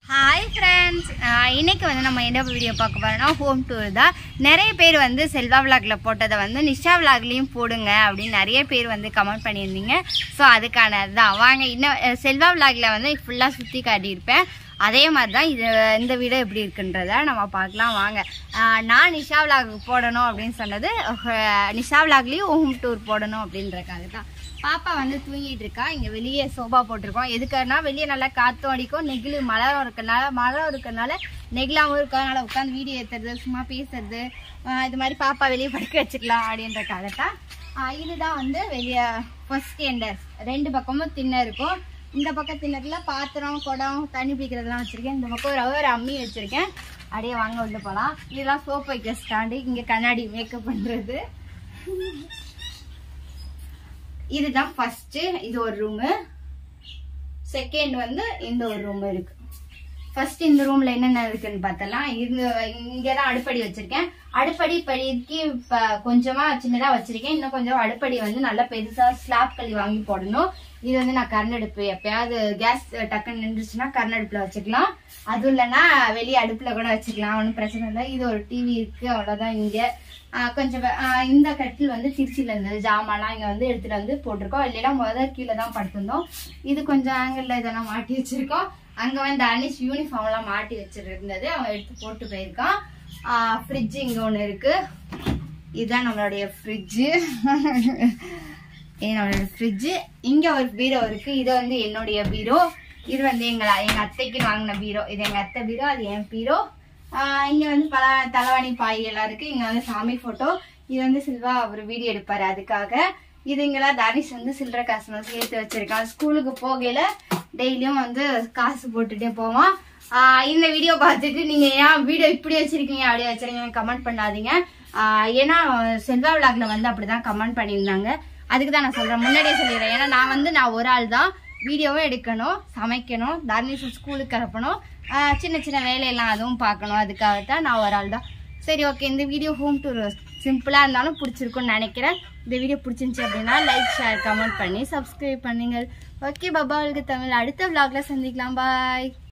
hi friends இன்னைக்கு வந்து நம்ம என்ன வீடியோ பார்க்க போறோம்னா ஹோம் டூர் தான் நிறைய பேர் வந்து செல்வா விளாக்ல போட்டதை வந்து நிஷா விளாக்லேயும் போடுங்க அப்படின்னு நிறைய பேர் வந்து கமெண்ட் பண்ணியிருந்தீங்க ஸோ அதுக்கானது தான் வாங்க இன்னும் அஹ், செல்வா விளாக்ல வந்து ஃபுல்லாக சுற்றி காட்டியிருப்பேன் அதே மாதிரி தான் இது இந்த வீடியோ எப்படி இருக்குன்றத நம்ம பார்க்கலாம் வாங்க அஹ், நான் நிஷா விளாக் போடணும் அப்படின்னு சொன்னது அஹ், நிஷா விளாக்லேயும் ஹோம் டூர் போடணும் அப்படின்றக்காக தான் பாப்பா வந்து தூங்கிட்டு இருக்கா இங்க வெளியே சோபா போட்டிருக்கோம் எதுக்குன்னா வெளியே நல்லா காத்தும் அடிக்கும் நெகிழ் மழை இருக்கனால மழை இருக்கனால நெகிழாவும் இருக்கும் அதனால உட்காந்து வீடியோ ஏத்துறது சும்மா பேசுறது ஆஹ் இது மாதிரி பாப்பா வெளியே படுக்க வச்சுக்கலாம் அப்படின்றக்காக தான் ஆஹ் இதுதான் வந்து வெளியே ஃபர்ஸ்ட் எண்டர் ரெண்டு பக்கமும் திண்ணை இருக்கும் இந்த பக்கம் திண்ணத்துல பாத்திரம் குடம் தண்ணி பிடிக்கிறதெல்லாம் வச்சிருக்கேன் இந்த பக்கம் ஒரு ஒரு அம்மி வச்சிருக்கேன் அப்படியே வாங்க உள்ள போகலாம் இதெல்லாம் சோப் வைக்க ஸ்டாண்டு இங்க கண்ணாடி மேக்கப் பண்றது இதுதான் ஃபர்ஸ்ட் இது ஒரு ரூமு செகண்ட் வந்து இந்த ஒரு ரூம் இருக்கு ஃபர்ஸ்ட் இந்த ரூம்ல என்னென்ன இருக்குன்னு பார்த்தலாம் இது இங்கதான் அடுப்படி வச்சிருக்கேன் அடுப்படி இப்படிக்கு இப்ப கொஞ்சமா சின்னதா வச்சிருக்கேன் இன்னும் கொஞ்சம் அடுப்படி வந்து நல்லா பெருசா ஸ்லாப் கல்லி வாங்கி போடணும் இது வந்து நான் கரண்ட் அடுப்பு எப்பயாவது கேஸ் டக்குன்னு நின்றுச்சுன்னா கரண்ட் அடுப்புல வச்சுக்கலாம் அதுவும் இல்லைன்னா வெளியே அடுப்புல கூட வச்சுக்கலாம் ஒன்றும் பிரச்சனை இல்லை இது ஒரு டிவி இருக்கு அவ்வளவுதான் இங்க ஆஹ் கொஞ்சம் வே- ஆஹ் இந்த கட்டில் வந்து திருச்சியில இருந்தது ஜாமான்லாம் இங்க வந்து எடுத்துட்டு வந்து போட்டிருக்கோம் இல்லைன்னா முதல்ல கீழே தான் படுத்திருந்தோம் இது கொஞ்சம் ஆங்கிள் இதெல்லாம் மாட்டி வச்சிருக்கோம் அங்க வந்து அனிஷ் யூனிஃபார்ம் எல்லாம் மாட்டி வச்சிருந்தது அவன் எடுத்து போட்டு போயிருக்கான் ஃப்ரிட்ஜ் இங்க ஒண்ணு இருக்கு இதுதான் நம்மளுடைய ஃப்ரிட்ஜு என்னோட ஃப்ரிட்ஜு இங்க ஒரு பீரோ இருக்கு இது வந்து என்னுடைய பீரோ இது வந்து எங்க எங்க அத்தைக்கு வாங்கின பீரோ இது எங்க அத்தை பீரோ அது என் பீரோ ஆஹ் இங்க வந்து பல தலைவாணி பாய் எல்லாம் இருக்கு இங்க வந்து சாமி போட்டோ இது வந்து சில்வா அவர் வீடியோ எடுப்பாரு அதுக்காக இது இங்கெல்லாம் தனிஷ் வந்து சில்லற காசு வந்து சேர்த்து வச்சிருக்கான் ஸ்கூலுக்கு போகையில டெய்லியும் வந்து காசு போட்டுட்டே போவான் ஆஹ் இந்த வீடியோ பார்த்துட்டு நீங்க ஏன் வீடியோ இப்படி வச்சிருக்கீங்க அப்படியே வச்சிருக்கீங்க கமெண்ட் பண்ணாதீங்க ஆஹ் ஏன்னா செல்வா விளாக்ல வந்து அப்படிதான் கமெண்ட் பண்ணியிருந்தாங்க அதுக்கு தான் நான் சொல்றேன் முன்னாடியே சொல்லிடுறேன் ஏன்னா நான் வந்து நான் ஒரு ஆள் தான் வீடியோவும் எடுக்கணும் சமைக்கணும் தர்ணீஷ் ஸ்கூலுக்கு அனுப்பணும் ஆஹ் சின்ன சின்ன வேலையெல்லாம் அதுவும் பார்க்கணும் அதுக்காக தான் நான் ஒரு ஆள் தான் சரி ஓகே இந்த வீடியோ ஹோம் டூர் சிம்பிளாக இருந்தாலும் பிடிச்சிருக்கும்னு நினைக்கிறேன் இந்த வீடியோ பிடிச்சிருந்துச்சி அப்படின்னா லைக் ஷேர் கமெண்ட் பண்ணி சப்ஸ்கிரைப் பண்ணுங்கள் ஓகே பபாவுக்கு தமிழ் அடுத்த vlogல சந்திக்கலாம் பாய்